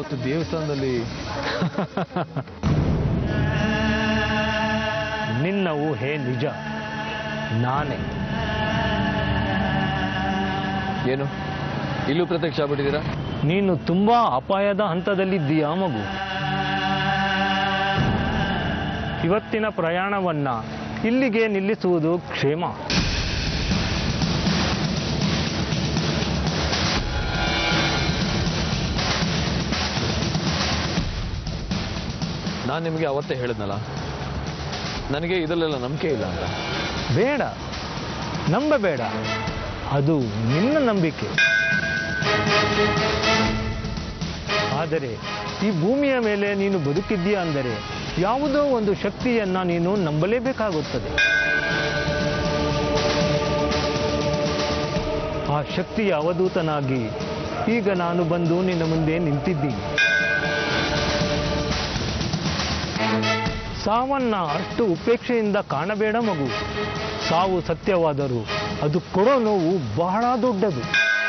ಅವತ್ತು ದೇವಸ್ಥಾನದಲ್ಲಿ ನಿನ್ನ ಊಹೆ ನಿಜ ನಾನೇ ಏನು ಇಲ್ಲೂ ಪ್ರತ್ಯಕ್ಷ ಆಗ್ಬಿಟ್ಟಿದ್ದೀರಾ ನೀನು ತುಂಬಾ ಅಪಾಯದ ಹಂತದಲ್ಲಿದ್ದೀಯಾ ಮಗು ಇವತ್ತಿನ ಪ್ರಯಾಣವನ್ನ ಇಲ್ಲಿಗೆ ನಿಲ್ಲಿಸುವುದು ಕ್ಷೇಮ ನಾನು ನಿಮಗೆ ಅವತ್ತೇ ಹೇಳಿದ್ನಲ್ಲ ನನಗೆ ಇದರಲ್ಲೆಲ್ಲ ನಂಬಿಕೆ ಇಲ್ಲ ಅಂತ ಬೇಡ ನಂಬಬೇಡ ಅದು ನಿನ್ನ ನಂಬಿಕೆ ಆದರೆ ಈ ಭೂಮಿಯ ಮೇಲೆ ನೀನು ಬದುಕಿದ್ದೀಯ ಅಂದರೆ ಯಾವುದೋ ಒಂದು ಶಕ್ತಿಯನ್ನ ನೀನು ನಂಬಲೇಬೇಕಾಗುತ್ತದೆ ಆ ಶಕ್ತಿಯ ಅವಧೂತನಾಗಿ ಈಗ ನಾನು ಬಂದು ನಿನ್ನ ಮುಂದೆ ನಿಂತಿದ್ದೀನಿ ಸಾವನ್ನ ಅಷ್ಟು ಉಪೇಕ್ಷೆಯಿಂದ ಕಾಣಬೇಡ ಮಗು ಸಾವು ಸತ್ಯವಾದರೂ ಅದು ಕೊಡೋ ನೋವು ಬಹಳ ದೊಡ್ಡದು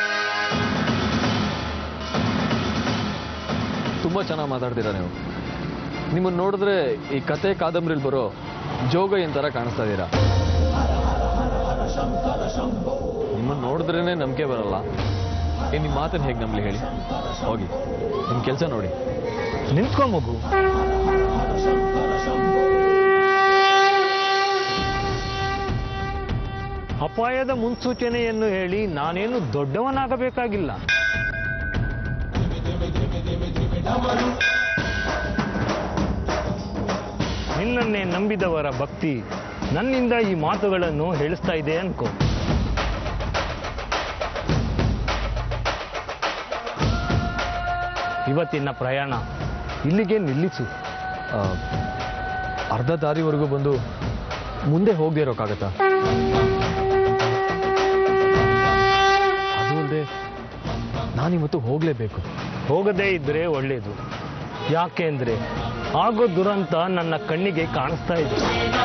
ತುಂಬ ಚೆನ್ನಾಗಿ ಮಾತಾಡ್ತೀರಾ ನೀವು ನಿಮ್ಮನ್ನು ನೋಡಿದ್ರೆ ಈ ಕತೆ ಕಾದಂಬರಿಲಿ ಬರೋ ಜೋಗಯ್ಯನ್ ಥರ ಕಾಣಿಸ್ತಾ ಇದ್ದೀರಾ ನಿಮ್ಮನ್ನು ನೋಡಿದ್ರೇ ನಂಬಿಕೆ ಬರಲ್ಲ ಏ ನಿಮ್ಮ ಮಾತನ್ನು ಹೇಗೆ ನಂಬಲಿ ಹೇಳಿ ಹೋಗಿ ನಿಮ್ಮ ಕೆಲಸ ನೋಡಿ ನಿಂತ್ಕೋ ಮಗು ಅಪಾಯದ ಮುನ್ಸೂಚನೆಯನ್ನು ಹೇಳಿ ನಾನೇನು ದೊಡ್ಡವನಾಗಬೇಕಾಗಿಲ್ಲ ನಿನ್ನನ್ನೇ ನಂಬಿದವರ ಭಕ್ತಿ ನನ್ನಿಂದ ಈ ಮಾತುಗಳನ್ನು ಹೇಳಿಸ್ತಾ ಇದೆ ಅನ್ಕೋ ಇವತ್ತಿನ ಪ್ರಯಾಣ ಇಲ್ಲಿಗೆ ನಿಲ್ಲಿಸು ಆ, ಅರ್ಧ ದಾರಿವರೆಗೂ ಬಂದು ಮುಂದೆ ಹೋಗದೆ ಇರೋಕ್ಕಾಗತ್ತಾ ಅದು ಅಲ್ಲದೆ ನಾನಿವತ್ತು ಹೋಗಲೇಬೇಕು ಹೋಗದೇ ಇದ್ರೆ ಒಳ್ಳೇದು ಯಾಕೆಂದ್ರೆ ಆಗೋ ದುರಂತ ನನ್ನ ಕಣ್ಣಿಗೆ ಕಾಣಿಸ್ತಾ ಇದೆ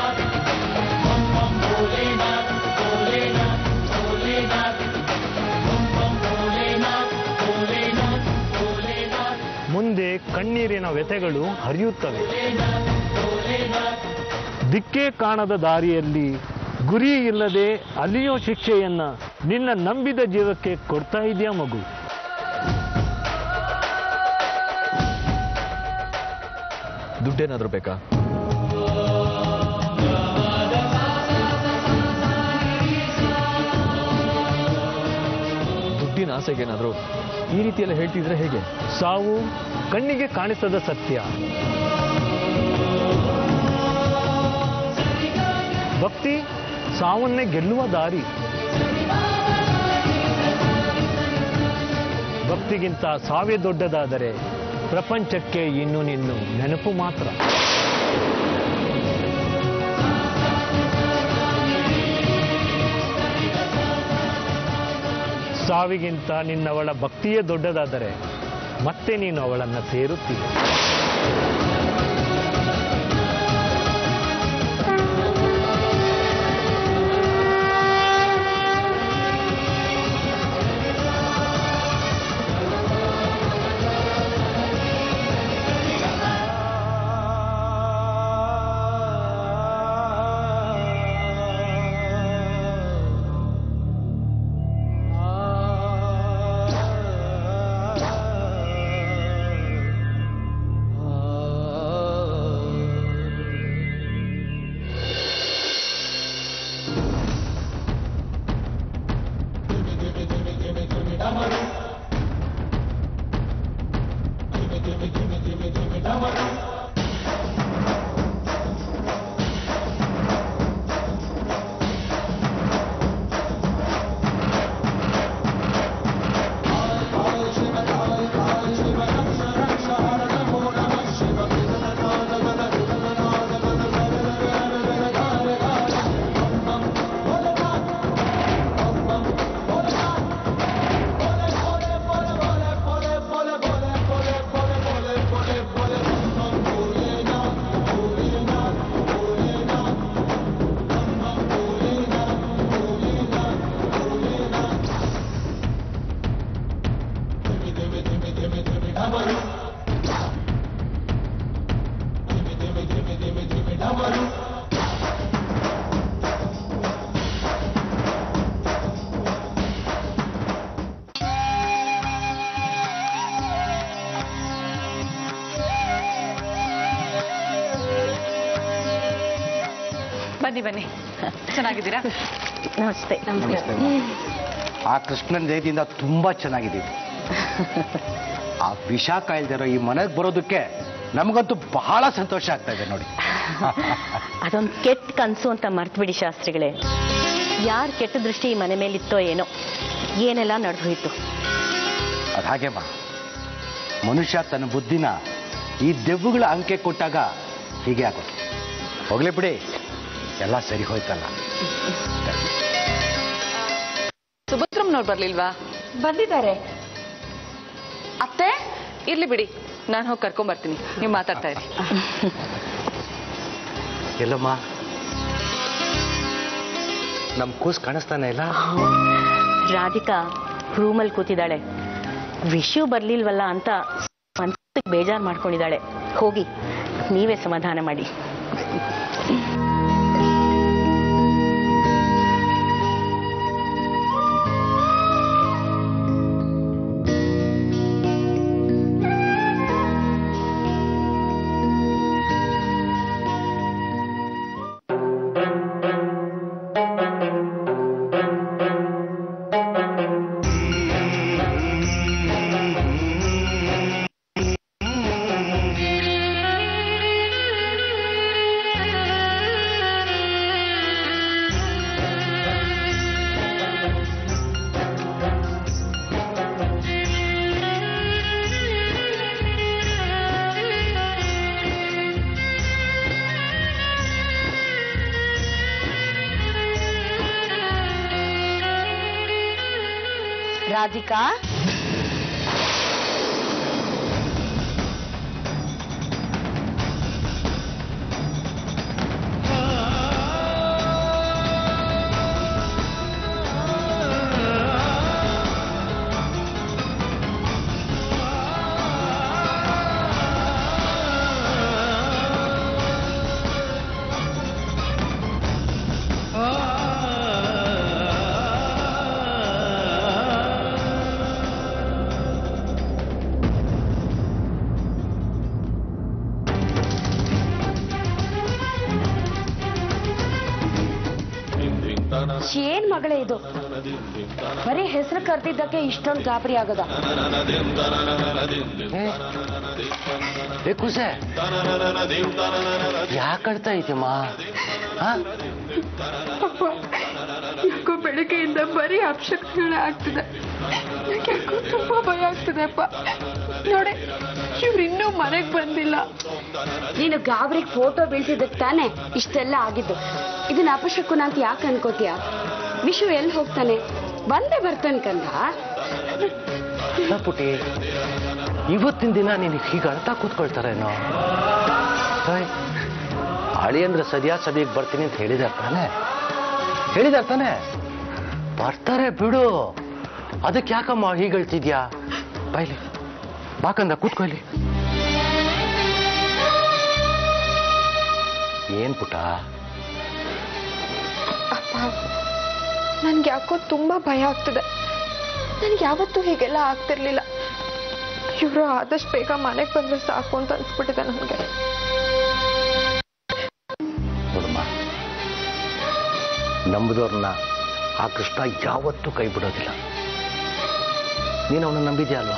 ಮುಂದೆ ಕಣ್ಣೀರಿನ ವ್ಯಥೆಗಳು ಹರಿಯುತ್ತವೆ ದಿಕ್ಕೇ ಕಾಣದ ದಾರಿಯಲ್ಲಿ ಗುರಿ ಇಲ್ಲದೆ ಅಲಿಯೋ ಶಿಕ್ಷೆಯನ್ನ ನಿನ್ನ ನಂಬಿದ ಜೀವಕ್ಕೆ ಕೊಡ್ತಾ ಇದೆಯಾ ಮಗು ದುಡ್ಡೇನಾದ್ರೂ ಬೇಕಾ ದುಡ್ಡಿನ ಆಸೆಗೇನಾದ್ರೂ ಈ ರೀತಿಯೆಲ್ಲ ಹೇಳ್ತಿದ್ರೆ ಹೇಗೆ ಸಾವು ಕಣ್ಣಿಗೆ ಕಾಣಿಸದ ಸತ್ಯ ಭಕ್ತಿ ಸಾವನ್ನೇ ಗೆಲ್ಲುವ ದಾರಿ ಭಕ್ತಿಗಿಂತ ಸಾವೇ ದೊಡ್ಡದಾದರೆ ಪ್ರಪಂಚಕ್ಕೆ ಇನ್ನು ನಿನ್ನು ನೆನಪು ಮಾತ್ರ ಸಾವಿಗಿಂತ ನಿನ್ನವಳ ಭಕ್ತಿಯೇ ದೊಡ್ಡದಾದರೆ ಮತ್ತೆ ನೀನು ಅವಳನ್ನು ಸೇರುತ್ತೀಯ ಬನ್ನಿ ಬನ್ನಿ ಚೆನ್ನಾಗಿದ್ದೀರಾ ನಮಸ್ತೆ ನಮಸ್ತೆ ಆ ಕೃಷ್ಣನ ದಯದಿಂದ ತುಂಬಾ ಚೆನ್ನಾಗಿದ್ದೀವಿ ಆ ವಿಷ ಕಾಯ್ದಿರೋ ಈ ಮನೆಗೆ ಬರೋದಕ್ಕೆ ನಮಗಂತೂ ಬಹಳ ಸಂತೋಷ ಆಗ್ತಾ ಇದೆ ನೋಡಿ ಅದೊಂದು ಕೆಟ್ಟ ಕನಸು ಅಂತ ಮರ್ತ್ಬಿಡಿ ಶಾಸ್ತ್ರಿಗಳೇ ಯಾರ್ ಕೆಟ್ಟ ದೃಷ್ಟಿ ಈ ಮನೆ ಮೇಲಿತ್ತೋ ಏನೋ ಏನೆಲ್ಲ ನಡೆದು ಹೋಯ್ತು ಅದು ಹಾಗೆಮ್ಮ ಮನುಷ್ಯ ತನ್ನ ಬುದ್ಧಿನ ಈ ದೆವ್ವಗಳ ಅಂಕೆ ಕೊಟ್ಟಾಗ ಹೀಗೆ ಆಗೋದು ಹೋಗ್ಲಿ ಬಿಡಿ ಎಲ್ಲ ಸರಿ ಹೋಯ್ತಲ್ಲ ಸುಭದ್ರಮ್ನವ್ರು ಬರ್ಲಿಲ್ವಾ ಬಂದಿದ್ದಾರೆ ಅತ್ತೆ ಇರ್ಲಿ ಬಿಡಿ ನಾನು ಹೋಗಿ ಕರ್ಕೊಂಡ್ ಬರ್ತೀನಿ ನೀವು ಮಾತಾಡ್ತಾ ಇರಿ ಎಲ್ಲಮ್ಮ ನಮ್ಮ ಕೂಸ್ ಕಾಣಿಸ್ತಾನೆ ಇಲ್ಲ ರಾಧಿಕಾ ರೂಮಲ್ಲಿ ಕೂತಿದ್ದಾಳೆ ವಿಷು ಬರ್ಲಿಲ್ವಲ್ಲ ಅಂತ ಮನ್ಸಿಗೆ ಬೇಜಾರು ಮಾಡ್ಕೊಂಡಿದ್ದಾಳೆ ಹೋಗಿ ನೀವೇ ಸಮಾಧಾನ ಮಾಡಿ ರಾಧಿಕಾ ಏನ್ ಮಗಳೇ ಇದು ಬರೀ ಹೆಸರು ಕರ್ದಿದ್ದಕ್ಕೆ ಇಷ್ಟೊಂದು ಗಾಬರಿ ಆಗೋದ ಏ ಕುಸೆ ಯಾಕೆ ಅಳ್ತಾ ಇದೆಯಮ್ಮ ಯಾಕೋ ಬೆಳಗ್ಗೆಯಿಂದ ಬರೀ ಅಪಶಕ್ತಿಗಳೇ ಆಗ್ತಿದೆ ನಂಗೆ ಯಾಕೋ ತುಂಬಾ ಭಯ ಆಗ್ತಿದೆ ಅಪ್ಪ ನೋಡಿ ಇವ್ರು ಇನ್ನೂ ಮನೆಗೆ ಬಂದಿಲ್ಲ ನೀನು ಗಾಬರಿಗೆ ಫೋಟೋ ಬೀಳ್ತಿದ್ದಕ್ಕೆ ತಾನೇ ಇಷ್ಟೆಲ್ಲ ಆಗಿದ್ದು ಇದನ್ನ ಅಪಶಕುನ ಅಂತ ಯಾಕೆ ಅನ್ಕೋತೀಯ ವಿಶು ಎಲ್ಲಿ ಹೋಗ್ತಾನೆ ಬಂದೇ ಬರ್ತಾನೆ ಕಂದ ಇಲ್ಲ ಪುಟಿ ಇವತ್ತಿನ ದಿನ ನೀನು ಹೀಗೆ ಅಳ್ತಾ ಕೂತ್ಕೊಳ್ತಾರೇನೋ ಹಾಯ್ ಅಳಿ ಅಂದ್ರೆ ಸರಿಯಾದ ಸಭೆಗೆ ಬರ್ತೀನಿ ಅಂತ ಹೇಳಿದಾರೆ ತಾನೆ ಹೇಳಿದಾರೆ ತಾನೆ ಬರ್ತಾರೆ ಬಿಡು ಅದಕ್ಕೆ ಯಾಕಮ್ಮ ಹೀಗೆ ಹೇಳ್ತಿದ್ಯಾ ಬಾಯ್ಲಿ ಬಾಕಂದ ಕೂತ್ಕೊಳ್ಳಿ ಏನ್ ಪುಟ ಅಪ್ಪ ನನ್ಗೆ ಯಾಕೋ ತುಂಬಾ ಭಯ ಆಗ್ತಿದೆ ನನ್ಗೆ ಯಾವತ್ತೂ ಹೀಗೆಲ್ಲ ಆಗ್ತಿರ್ಲಿಲ್ಲ ಇವರು ಆದಷ್ಟು ಬೇಗ ಮನೆಗೆ ಬಂದ್ರೆ ಸಾಕು ಅಂತ ಅನ್ಸ್ಬಿಟ್ಟಿದೆ ನನಗೆ ನೋಡಮ್ಮ ನಂಬಿದವ್ರನ್ನ ಆ ಕೃಷ್ಣ ಯಾವತ್ತೂ ಕೈ ಬಿಡೋದಿಲ್ಲ ನೀನು ಅವನ ನಂಬಿದ್ಯಾ ಅಲ್ವಾ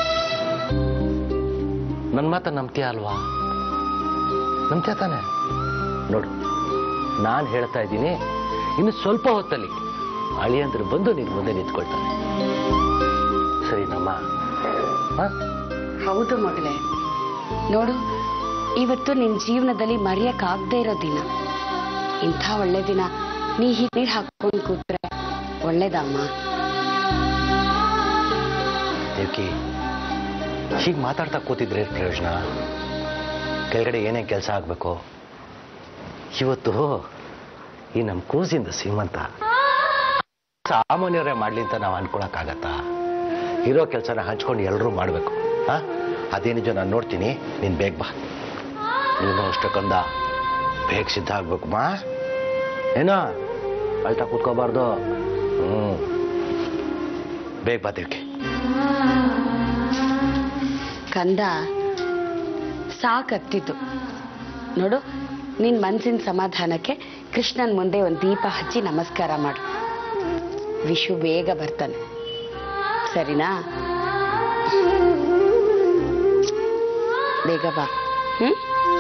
ನನ್ನ ಮಾತ ನಂಬ್ತೀಯ ಅಲ್ವಾ ನಂಬ್ತೀಯ ತಾನೆ ನೋಡು ನಾನು ಹೇಳ್ತಾ ಇದ್ದೀನಿ ಇನ್ನು ಸ್ವಲ್ಪ ಹೊತ್ತಲ್ಲಿ ಅಳಿಯಂದ್ರೆ ಬಂದು ನಿನ್ ಮುಂದೆ ನಿಂತ್ಕೊಳ್ತಾನೆ ಸರಿನಮ್ಮ ಹಾ ಹೌದು ಮಗಳೇ ನೋಡು ಇವತ್ತು ನಿನ್ ಜೀವನದಲ್ಲಿ ಮರೆಯಕ್ಕಾಗದೇ ಇರೋ ದಿನ ಇಂಥ ಒಳ್ಳೆ ದಿನ ನೀ ಹೀಗೆ ನೀರು ಹಾಕೊಂಡು ಕೂತ್ರೆ ಒಳ್ಳೇದಮ್ಮ ದೇವ್ಕಿ ಹೀಗೆ ಮಾತಾಡ್ತಾ ಕೂತಿದ್ರೆ ಏನ್ ಪ್ರಯೋಜನ ಕೆಳಗಡೆ ಏನೇ ಕೆಲಸ ಆಗಬೇಕು ಇವತ್ತು ಈ ನಮ್ಮ ಕೂಸಿಂದ ಶ್ರೀಮಂತ ಸಾಮಾನ್ಯವರೇ ಮಾಡ್ಲಿ ಅಂತ ನಾವು ಅನ್ಕೊಳಕ್ಕಾಗತ್ತಾ ಇರೋ ಕೆಲಸನ ಹಂಚ್ಕೊಂಡು ಎಲ್ಲರೂ ಮಾಡಬೇಕು ಹಾ ಅದೇನಿಜ ನಾನು ನೋಡ್ತೀನಿ ನೀನು ಬೇಗ ಬಾ ನೀನು ಅಷ್ಟಕ್ಕೊಂದ ಬೇಗ ಸಿದ್ಧ ಆಗ್ಬೇಕು ಮಾ ಏನೋ ಅಳ್ತಾ ಕೂತ್ಕೋಬಾರ್ದು ಹ್ಞೂ ಬೇಗ ಬಾ ದೇವ್ಕಿ ಕಂದ ಸಾಕತ್ತಿದ್ದು ನೋಡು ನಿನ್ ಮನ್ಸಿನ ಸಮಾಧಾನಕ್ಕೆ ಕೃಷ್ಣನ್ ಮುಂದೆ ಒಂದು ದೀಪ ಹಚ್ಚಿ ನಮಸ್ಕಾರ ಮಾಡು ವಿಶು ಬೇಗ ಬರ್ತಾನೆ ಸರಿನಾ ಬೇಗ ಬಾ ಹ್ಮ್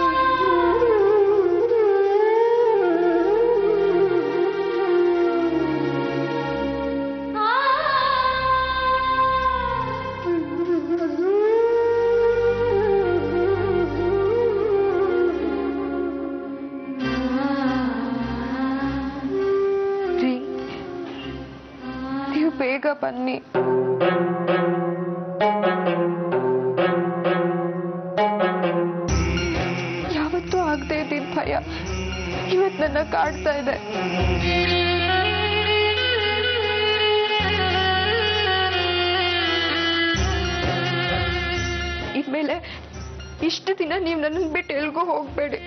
ರೀ ನೀವು ಬೇಗ ಬನ್ನಿ ಯಾವತ್ತೂ ಆಗದೆ ಇದ್ದಿದ್ದ ಭಯ ಇವತ್ತು ನನ್ನ ಕಾಡ್ತಾ ಇದೆ ಇನ್ಮೇಲೆ ಇಷ್ಟು ದಿನ ನೀವು ನನ್ನನ್ನು ಬಿಟ್ಟು ಎಲ್ಗೂ ಹೋಗ್ಬೇಡಿ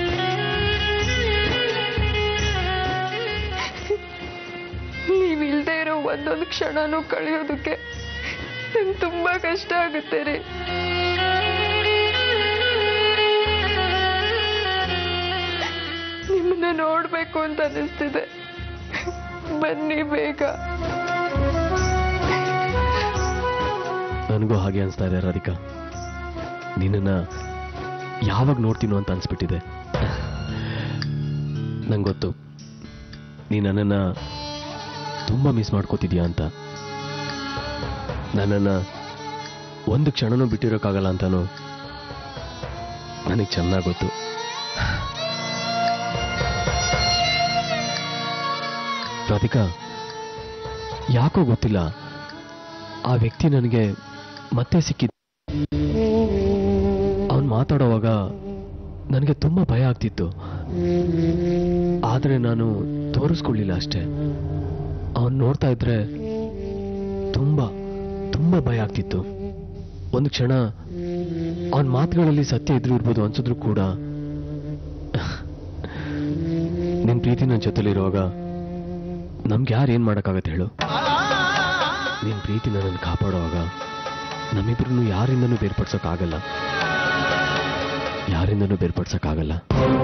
ನೀವಿಲ್ದೇ ಇರೋ ಒಂದೊಂದು ಕ್ಷಣನೂ ಕಳೆಯೋದಕ್ಕೆ ನಂಗೆ ತುಂಬಾ ಕಷ್ಟ ಆಗುತ್ತೆ ರೀ ನಿಮ್ಮನ್ನ ನೋಡ್ಬೇಕು ಅಂತ ಅನಿಸ್ತಿದೆ ಬನ್ನಿ ಬೇಗ ನನಗೂ ಹಾಗೆ ಅನಿಸ್ತಾ ಇದೆ ರಾಧಿಕಾ ನಿನ್ನನ್ನು ಯಾವಾಗ ನೋಡ್ತೀನೋ ಅಂತ ಅನ್ಸ್ಬಿಟ್ಟಿದೆ ನಂಗೆ ಗೊತ್ತು ನೀ ನನ್ನನ್ನು ತುಂಬ ಮಿಸ್ ಮಾಡ್ಕೋತಿದ್ಯಾ ಅಂತ ನನ್ನನ್ನು ಒಂದು ಕ್ಷಣನೂ ಬಿಟ್ಟಿರೋಕ್ಕಾಗಲ್ಲ ಅಂತನೂ ನನಗೆ ಚೆನ್ನಾಗಿ ಗೊತ್ತು ರಾಧಿಕಾ ಯಾಕೋ ಗೊತ್ತಿಲ್ಲ ಆ ವ್ಯಕ್ತಿ ನನಗೆ ಮತ್ತೆ ಸಿಕ್ಕಿದ್ದ ಅವನು ಮಾತಾಡೋವಾಗ ನನಗೆ ತುಂಬ ಭಯ ಆಗ್ತಿತ್ತು ಆದರೆ ನಾನು ತೋರಿಸ್ಕೊಳ್ಳಿಲ್ಲ ಅಷ್ಟೇ ಅವನು ನೋಡ್ತಾ ಇದ್ರೆ ತುಂಬ ತುಂಬ ಭಯ ಆಗ್ತಿತ್ತು ಒಂದು ಕ್ಷಣ ಅವನ ಮಾತುಗಳಲ್ಲಿ ಸತ್ಯ ಇದ್ರೂ ಇರ್ಬೋದು ಅನ್ಸಿದ್ರು ಕೂಡ ನಿನ್ನ ಪ್ರೀತಿ ನನ್ನ ಜೊತೆಲಿರುವಾಗ ನಮ್ಗೆ ಯಾರು ಏನು ಮಾಡೋಕ್ಕಾಗತ್ತೆ ಹೇಳು ನಿನ್ನ ಪ್ರೀತಿ ನನ್ನನ್ನು ಕಾಪಾಡುವಾಗ ನಮ್ಮಿಬ್ರನ್ನು ಯಾರಿಂದನೂ ಬೇರ್ಪಡ್ಸೋಕ್ಕಾಗಲ್ಲ ಯಾರಿಂದನೂ ಬೇರ್ಪಡ್ಸೋಕ್ಕಾಗಲ್ಲ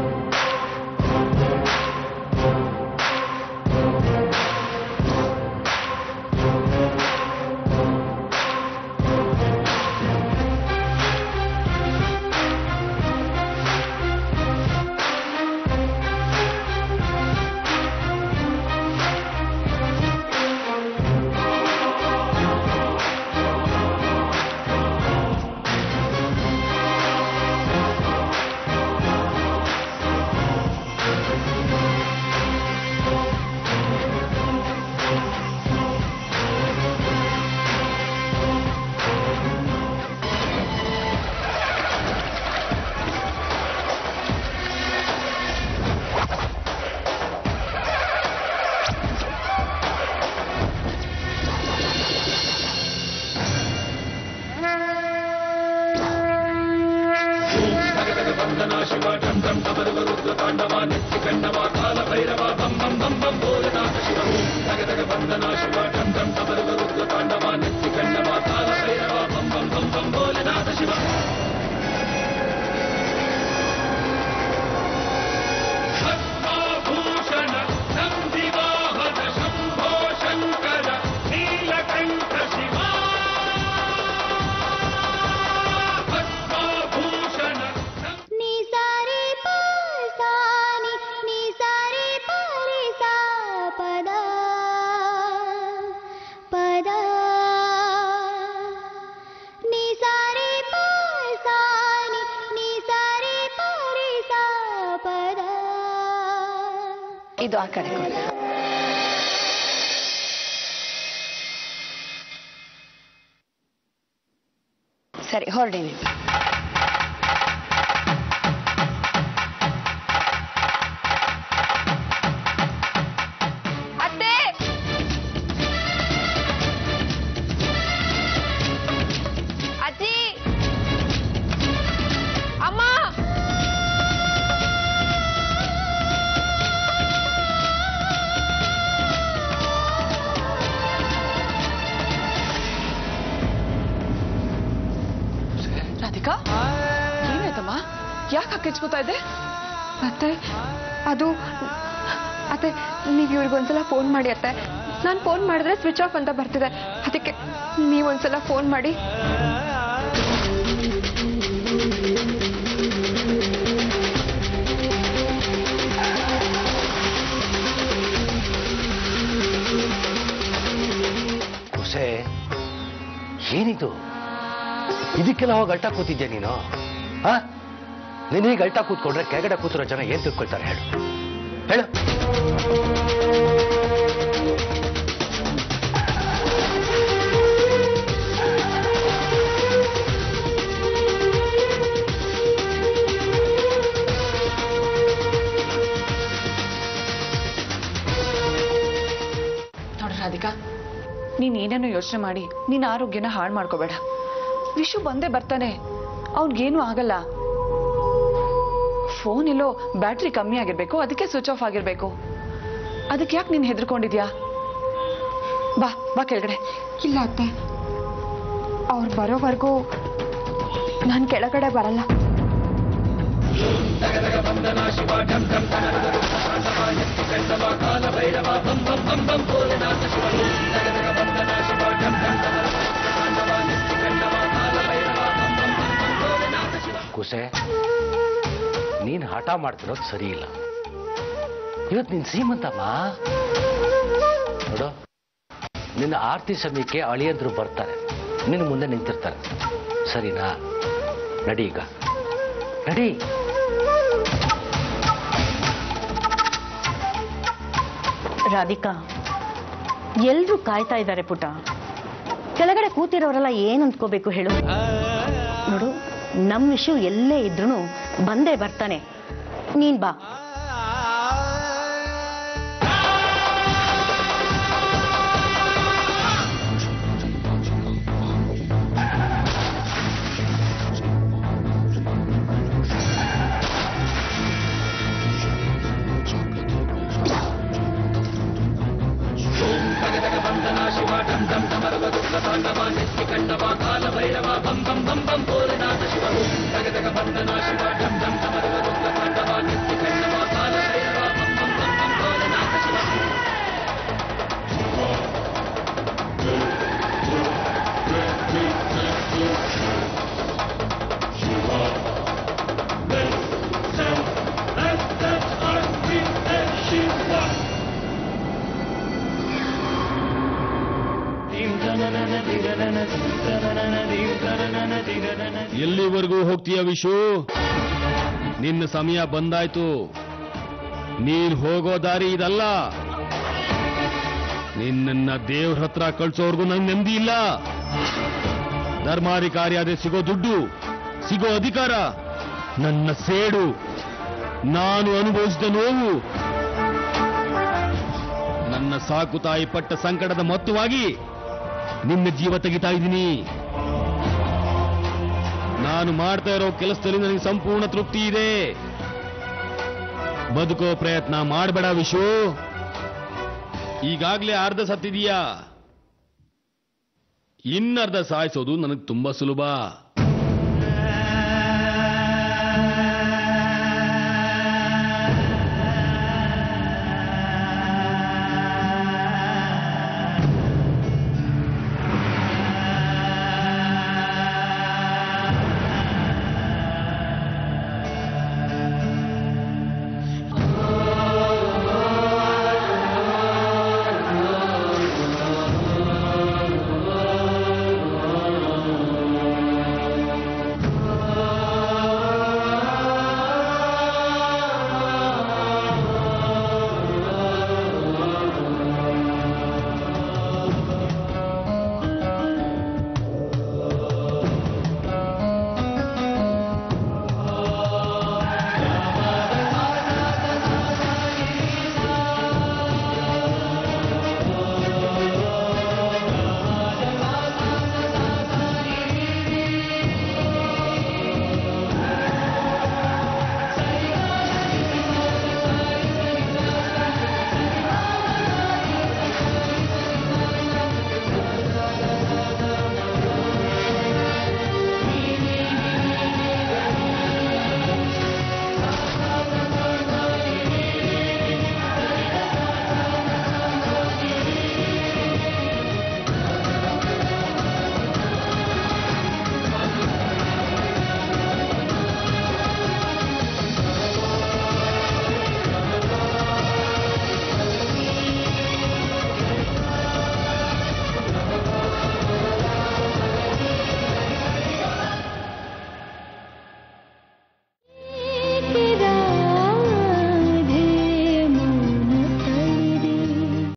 నీ సారి పాసాని నీ సారి పరి సా పద పద నీ సారి పాసాని నీ సారి పరి సా పద ಇದು ಆ ಕಡೆ ಕೊಡು. ಸರಿ ಹೊರಡಿ ನೀವು ಅತ್ತೆ ಅಜ್ಜಿ ಅಮ್ಮ ರಾಧಿಕಾ ಏನಾಯ್ತಮ್ಮ ಯಾಕೆ ಕಿಚ್ಕೋತಾ ಇದೆ ಅತ್ತೆ ಅದು ಅತ್ತೆ ನೀವು ಇವ್ರಿಗೆ ಒಂದ್ಸಲ ಫೋನ್ ಮಾಡಿ ಅತ್ತೆ ನಾನು ಫೋನ್ ಮಾಡಿದ್ರೆ ಸ್ವಿಚ್ ಆಫ್ ಅಂತ ಬರ್ತಿದೆ ಅದಕ್ಕೆ ನೀವೊಂದ್ಸಲ ಫೋನ್ ಮಾಡಿ ಕುಸೆ ಏನಿದು ಇದಕ್ಕೆಲ್ಲ ಹೋಗಿ ಅಲ್ಟ ಕೂತಿದ್ಯಾ ನೀನು ಆ ನೀನೀಗ ಅಲ್ಟ ಕೂತ್ಕೊಂಡ್ರೆ ಕೆಳಗಡೆ ಕೂತಿರೋ ಜನ ಏನ್ ತಿಳ್ಕೊಳ್ತಾರೆ ಹೇಳು ಹೇಳು ನೋಡು ರಾಧಿಕಾ ನೀನ್ ಏನೇನೋ ಯೋಚನೆ ಮಾಡಿ ನಿನ್ನ ಆರೋಗ್ಯನ ಹಾಳು ಮಾಡ್ಕೋಬೇಡ ವಿಶು ಬಂದೇ ಬರ್ತಾನೆ ಅವ್ನಿಗೇನು ಆಗಲ್ಲ ಫೋನ್ ಎಲ್ಲೋ ಬ್ಯಾಟ್ರಿ ಕಮ್ಮಿ ಆಗಿರ್ಬೇಕು ಅದಕ್ಕೆ ಸ್ವಿಚ್ ಆಫ್ ಆಗಿರ್ಬೇಕು ಅದಕ್ಕೆ ಯಾಕೆ ನೀನ್ ಹೆದರ್ಕೊಂಡಿದ್ಯಾ ಬಾ ಬಾ ಕೆಳಗಡೆ ಇಲ್ಲ ಅತ್ತೆ ಅವ್ರು ಬರೋವರೆಗೂ ನಾನು ಕೆಳಗಡೆ ಬರಲ್ಲ ಕುಸೆ ನೀನ್ ಹಠ ಮಾಡ್ತಿರೋದು ಸರಿ ಇಲ್ಲ ಇವತ್ತು ನಿನ್ ಸೀಮಂತಮ್ಮ ನೋಡು ನಿನ್ನ ಆರತಿ ಸಮಯಕ್ಕೆ ಅಳಿಯಂದ್ರು ಬರ್ತಾರೆ ನಿನ್ನ ಮುಂದೆ ನಿಂತಿರ್ತಾರೆ ಸರಿನಾ ನಡಿ ಈಗ ನಡಿ ರಾಧಿಕಾ ಎಲ್ರೂ ಕಾಯ್ತಾ ಇದ್ದಾರೆ ಪುಟ ಕೆಳಗಡೆ ಕೂತಿರೋರೆಲ್ಲ ಏನ್ ಅಂದ್ಕೋಬೇಕು ಹೇಳು ನೋಡು ನಮ್ ವಿಷಯ ಎಲ್ಲೇ ಇದ್ರೂ ಬಂದೇ ಬರ್ತಾನೆ ನೀನ್ ಬಾ ಎಲ್ಲಿವರೆಗೂ ಹೋಗ್ತೀಯ ವಿಶು ನಿನ್ನ ಸಮಯ ಬಂದಾಯ್ತು ನೀನ್ ಹೋಗೋ ದಾರಿ ಇದಲ್ಲ ನಿನ್ನನ್ನ ದೇವ್ರ ಹತ್ರ ಕಳ್ಸೋರ್ಗು ನಂಗೆ ನೆಮ್ಮದಿ ಇಲ್ಲ ಧರ್ಮಾಧಿಕಾರಿ ಸಿಗೋ ದುಡ್ಡು ಸಿಗೋ ಅಧಿಕಾರ ನನ್ನ ಸೇಡು ನಾನು ಅನುಭವಿಸಿದ ನೋವು ನನ್ನ ಸಾಕು ತಾಯಿ ಪಟ್ಟ ಸಂಕಟದ ಮೊತ್ತವಾಗಿ ನಿನ್ನ ಜೀವ ತೆಗಿತಾ ಇದ್ದೀನಿ ನಾನು ಮಾಡ್ತಾ ಇರೋ ಕೆಲಸದಲ್ಲಿ ನನಗೆ ಸಂಪೂರ್ಣ ತೃಪ್ತಿ ಇದೆ ಬದುಕೋ ಪ್ರಯತ್ನ ಮಾಡಬೇಡ ವಿಶು ಈಗಾಗ್ಲೇ ಅರ್ಧ ಸತ್ತಿದೀಯಾ ಇನ್ನರ್ಧ ಸಾಯಿಸೋದು ನನಗೆ ತುಂಬಾ ಸುಲಭ